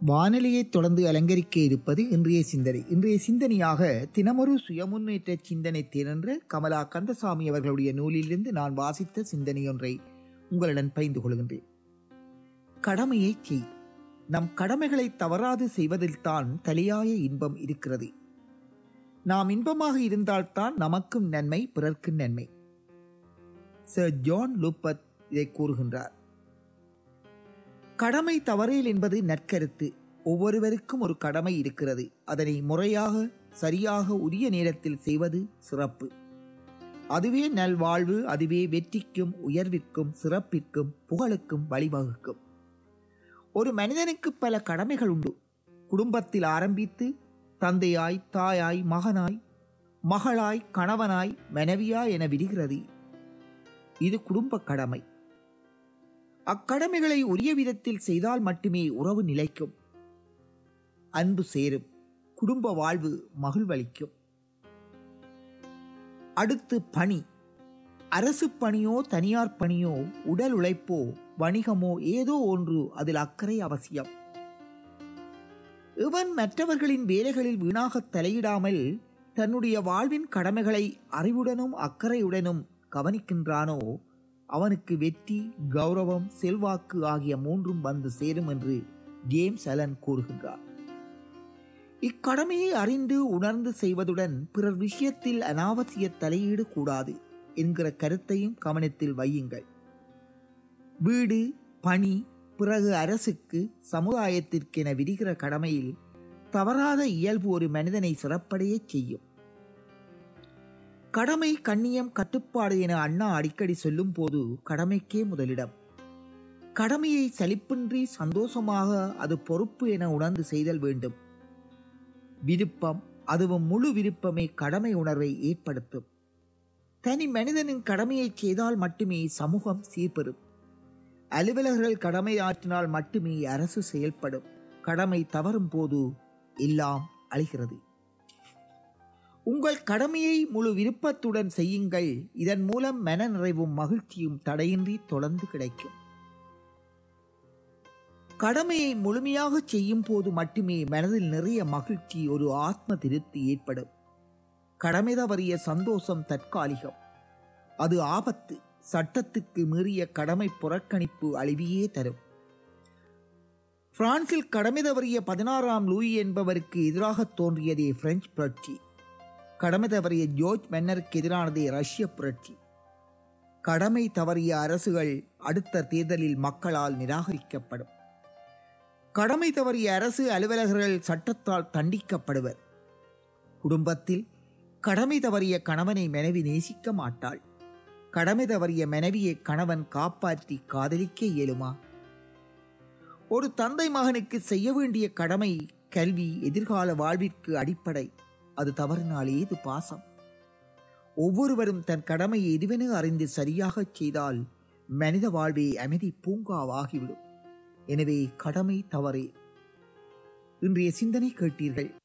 வானிலையை தொடர்ந்து அலங்கரிக்க இருப்பது இன்றைய சிந்தனை இன்றைய சிந்தனையாக தினமொரு சுயமுன்னேற்ற சிந்தனை திறன்ற கமலா கந்தசாமி அவர்களுடைய நூலிலிருந்து நான் வாசித்த சிந்தனை ஒன்றை உங்களுடன் பகிர்ந்து கொள்கின்றேன் கடமையை செய் நம் கடமைகளை தவறாது செய்வதில்தான் தலையாய இன்பம் இருக்கிறது நாம் இன்பமாக இருந்தால்தான் நமக்கும் நன்மை பிறர்க்கும் நன்மை சர் ஜான் லூப்பத் இதை கூறுகின்றார் கடமை தவறேல் என்பது நற்கருத்து ஒவ்வொருவருக்கும் ஒரு கடமை இருக்கிறது அதனை முறையாக சரியாக உரிய நேரத்தில் செய்வது சிறப்பு அதுவே நல்வாழ்வு அதுவே வெற்றிக்கும் உயர்விற்கும் சிறப்பிற்கும் புகழுக்கும் வழிவகுக்கும் ஒரு மனிதனுக்கு பல கடமைகள் உண்டு குடும்பத்தில் ஆரம்பித்து தந்தையாய் தாயாய் மகனாய் மகளாய் கணவனாய் மனைவியாய் என விடுகிறது இது குடும்ப கடமை அக்கடமைகளை உரிய விதத்தில் செய்தால் மட்டுமே உறவு நிலைக்கும் அன்பு சேரும் குடும்ப வாழ்வு மகிழ்வளிக்கும் அடுத்து பணி அரசு பணியோ தனியார் பணியோ உடல் உழைப்போ வணிகமோ ஏதோ ஒன்று அதில் அக்கறை அவசியம் இவன் மற்றவர்களின் வேலைகளில் வீணாக தலையிடாமல் தன்னுடைய வாழ்வின் கடமைகளை அறிவுடனும் அக்கறையுடனும் கவனிக்கின்றானோ அவனுக்கு வெற்றி கௌரவம் செல்வாக்கு ஆகிய மூன்றும் வந்து சேரும் என்று ஜேம்ஸ் அலன் கூறுகின்றார் இக்கடமையை அறிந்து உணர்ந்து செய்வதுடன் பிறர் விஷயத்தில் அனாவசிய தலையீடு கூடாது என்கிற கருத்தையும் கவனத்தில் வையுங்கள் வீடு பணி பிறகு அரசுக்கு சமுதாயத்திற்கென விதிகிற கடமையில் தவறாத இயல்பு ஒரு மனிதனை சிறப்படைய செய்யும் கடமை கண்ணியம் கட்டுப்பாடு என அண்ணா அடிக்கடி சொல்லும் போது கடமைக்கே முதலிடம் கடமையை சலிப்பின்றி சந்தோஷமாக அது பொறுப்பு என உணர்ந்து செய்தல் வேண்டும் விருப்பம் அதுவும் முழு விருப்பமே கடமை உணர்வை ஏற்படுத்தும் தனி மனிதனின் கடமையை செய்தால் மட்டுமே சமூகம் சீர்பெறும் அலுவலர்கள் கடமை ஆற்றினால் மட்டுமே அரசு செயல்படும் கடமை தவறும் போது எல்லாம் அழிகிறது உங்கள் கடமையை முழு விருப்பத்துடன் செய்யுங்கள் இதன் மூலம் மன நிறைவும் மகிழ்ச்சியும் தடையின்றி தொடர்ந்து கிடைக்கும் கடமையை முழுமையாக செய்யும் போது மட்டுமே மனதில் நிறைய மகிழ்ச்சி ஒரு ஆத்ம திருப்தி ஏற்படும் கடமை தவறிய சந்தோஷம் தற்காலிகம் அது ஆபத்து சட்டத்துக்கு மீறிய கடமை புறக்கணிப்பு அழிவையே தரும் பிரான்சில் கடமை தவறிய பதினாறாம் லூயி என்பவருக்கு எதிராக தோன்றியதே பிரெஞ்சு புரட்சி கடமை தவறிய ஜோர்ஜ் மன்னருக்கு எதிரானதே ரஷ்ய புரட்சி கடமை தவறிய அரசுகள் அடுத்த தேர்தலில் மக்களால் நிராகரிக்கப்படும் கடமை தவறிய அரசு அலுவலகர்கள் சட்டத்தால் தண்டிக்கப்படுவர் குடும்பத்தில் கடமை தவறிய கணவனை மனைவி நேசிக்க மாட்டாள் கடமை தவறிய மனைவியை கணவன் காப்பாற்றி காதலிக்க இயலுமா ஒரு தந்தை மகனுக்கு செய்ய வேண்டிய கடமை கல்வி எதிர்கால வாழ்விற்கு அடிப்படை அது தவறினால் ஏது பாசம் ஒவ்வொருவரும் தன் கடமையை எதுவென அறிந்து சரியாகச் செய்தால் மனித வாழ்வே அமைதி பூங்காவாகிவிடும் எனவே கடமை தவறே இன்றைய சிந்தனை கேட்டீர்கள்